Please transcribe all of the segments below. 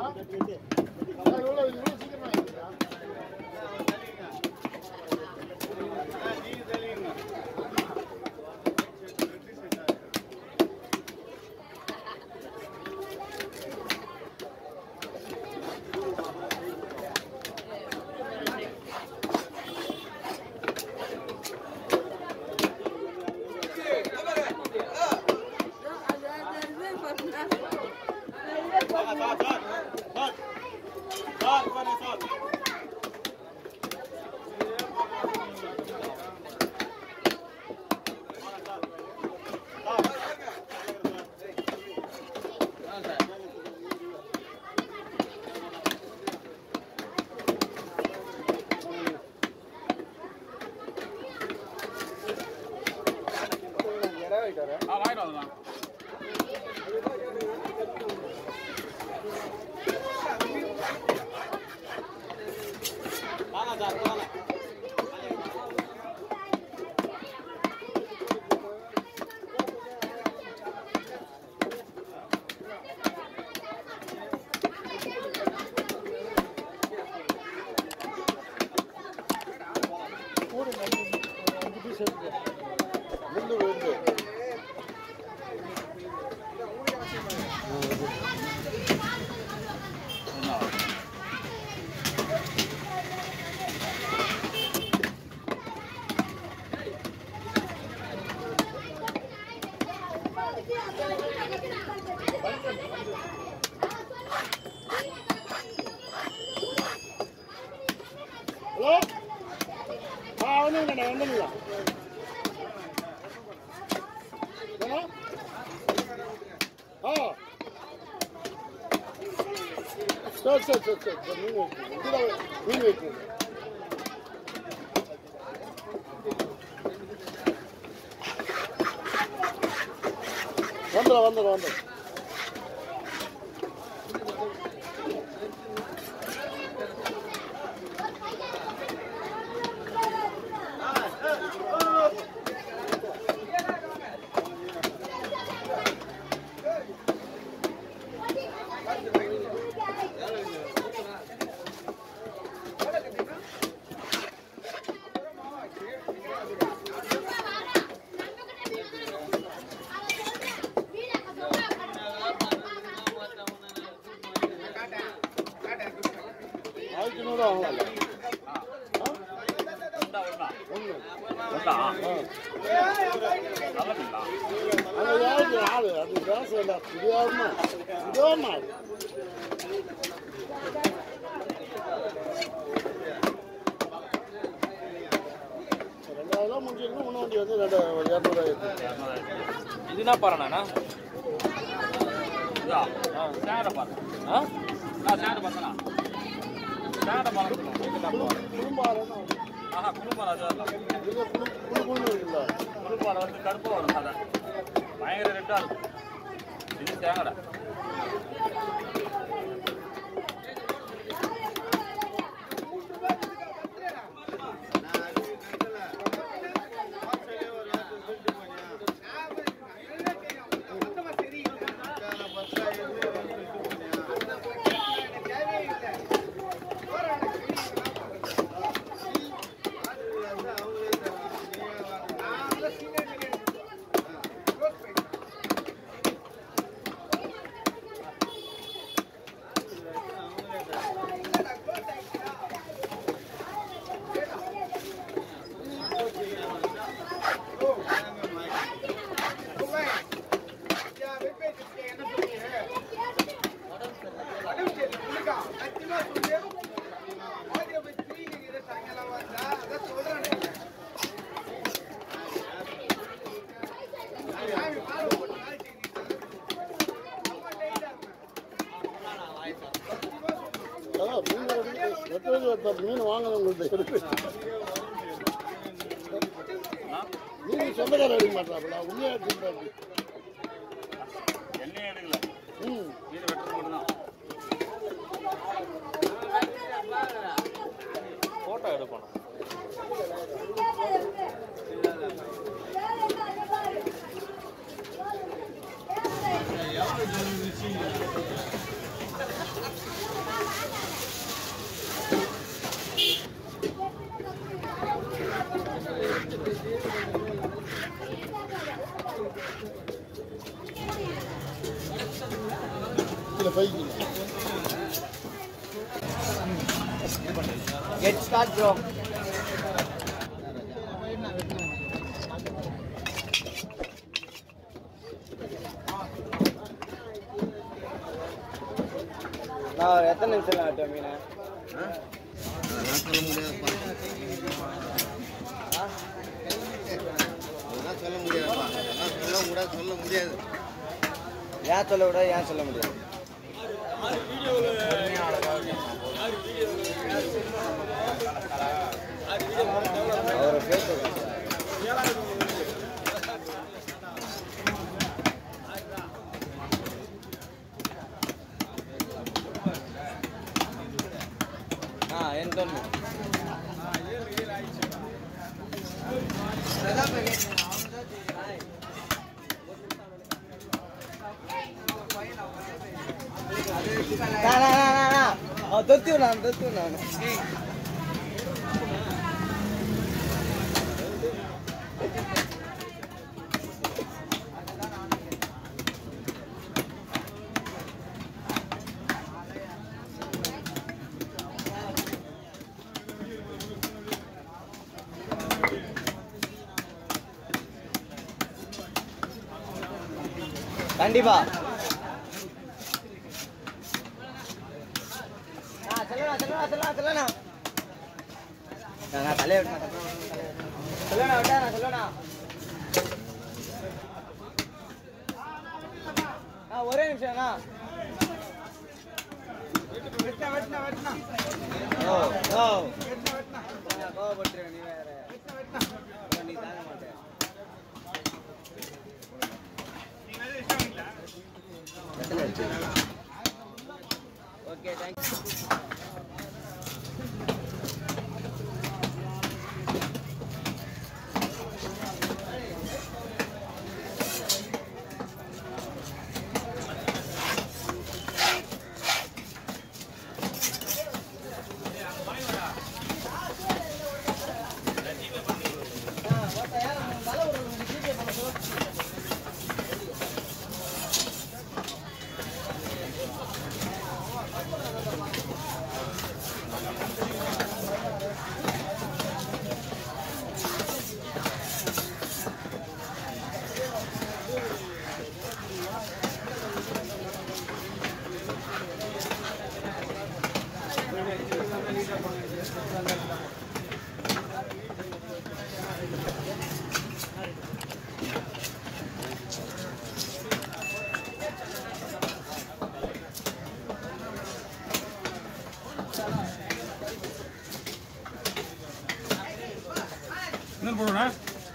ஆ வாங்கிட்டு வரலாம் ஹலோ ஆ வந்துங்கண்ணா வந்துங்களா ஹலோ ஆ சரி சரி சரி சரி சரி மீன் வைக்கணும் இதில் மீன் வைக்கணும் வந்துடும் வந்துடும் வந்துடும் ஆயிரத்தி நூறு வாங்கலாம் உண்டா உண்டா ஒன்று உண்டா ஆ நல்ல மீன்டா அது யாருக்கு ஆளு அது பேச இல்லை முடியாதுமா முடியாதுமா ரெண்டாயிரம் முடிஞ்சிருக்கு இன்னும் வண்டி வந்து ரெண்டு இரநூறுவாயிருக்கு இது என்ன பாருண்ணா இதா சேரை பாரு ஆ நான் சேரை பார்த்தனா சேரை பாரு குடும்பாரம் ஆஹா குழுமரம் அது வரலாம் இது குழு குழு குழுன்னு இருக்குல்ல குழுமரம் வந்து கருப்பு வரும் அதை பயங்கர ரெட்டாக இருக்கும் இது தேங்கடை அதான் மீன் எடுத்து- வெட்டுறது வெட்டாது மீன் வாங்கினவங்கள்ட்ட இருக்கு மீன் சொந்தக்காரர் எடுக்க மாட்டாப்புல உண்மையாக எடுத்துக்கிட்டாரு எண்ணெயே எடுக்கல ம் மீன் வெட்டுறது மட்டும்தான் ஃபோட்டோ எடுக்கணும் எவ்வளோ kilo five kilo get start bro நான் எத்தனை நிமிஷம் ஆட்டும் மீன் அதெல்லாம் சொல்ல முடியாதுப்பா அதெல்லாம் சொல்ல முடியாது சொல்ல முடியாது ஏன் சொல்ல விட ஏன் சொல்ல முடியாது அவர் பேச ஆ ఎంత ఉంది నా నా నా నా నా దొత్తి ఉన్నాను దొత్తి ఉన్నాను கண்டிப்பா சொல்லலாம் சொல்லலாம் சொல்லலாம் சொல்லலாம் நான் தலையை விட்டேன் சொல்லணா விட்டா நான் சொல்லணா ஆ ஒரே நிமிஷம்ண்ணா ஓ ஓ கோவப்பட்டுருவேன் நீ வேற நீ தாங்க மாட்டேன் ஓகே தேங்க்யூ என்ன போடுறா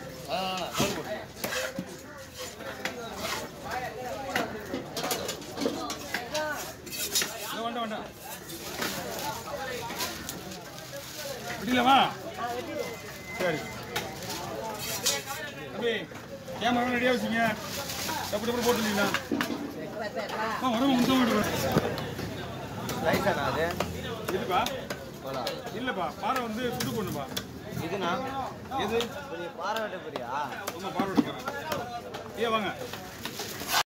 வேண்டாம் வேண்டாம் விடலாமா சரி தம்பி கேமரா ரெடியாக வச்சுங்க டப்பு டப்பு போட்டுருந்தீங்களா ஆ வரவங்க முந்தம் விட்டு ரைஸாண்ணா அது இதுப்பா இல்லைப்பா பாறை வந்து சுடு பொண்ணுப்பா இதுண்ணா எது பெரிய பாறை வெட்ட போறியா ரொம்ப பாறை விட்டு போகிறேன் ஏ வாங்க